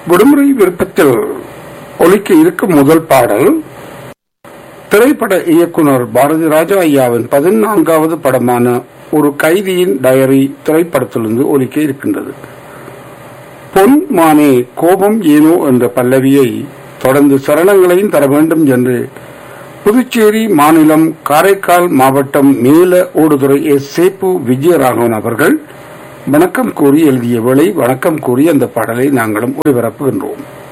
விடுமுறை விருப்பத்தில் ஒலிக்க இருக்கும் முதல் பாடல் திரைப்பட இயக்குனர் பாரதி ராஜா ஐயாவின் பதினான்காவது படமான ஒரு கைதியின் டயரி திரைப்படத்திலிருந்து ஒலிக்க இருக்கின்றது பொன் மானே கோபம் ஏனோ என்ற பல்லவியை தொடர்ந்து சரணங்களையும் தர வேண்டும் என்று புதுச்சேரி மாநிலம் காரைக்கால் மாவட்டம் மேல ஓடுதுறை எஸ் சேப்பு விஜயராகவன் அவர்கள் வணக்கம் கூறி எழுதிய வேளை வணக்கம் கூறி அந்த பாடலை நாங்களும் ஒளிபரப்புகின்றோம்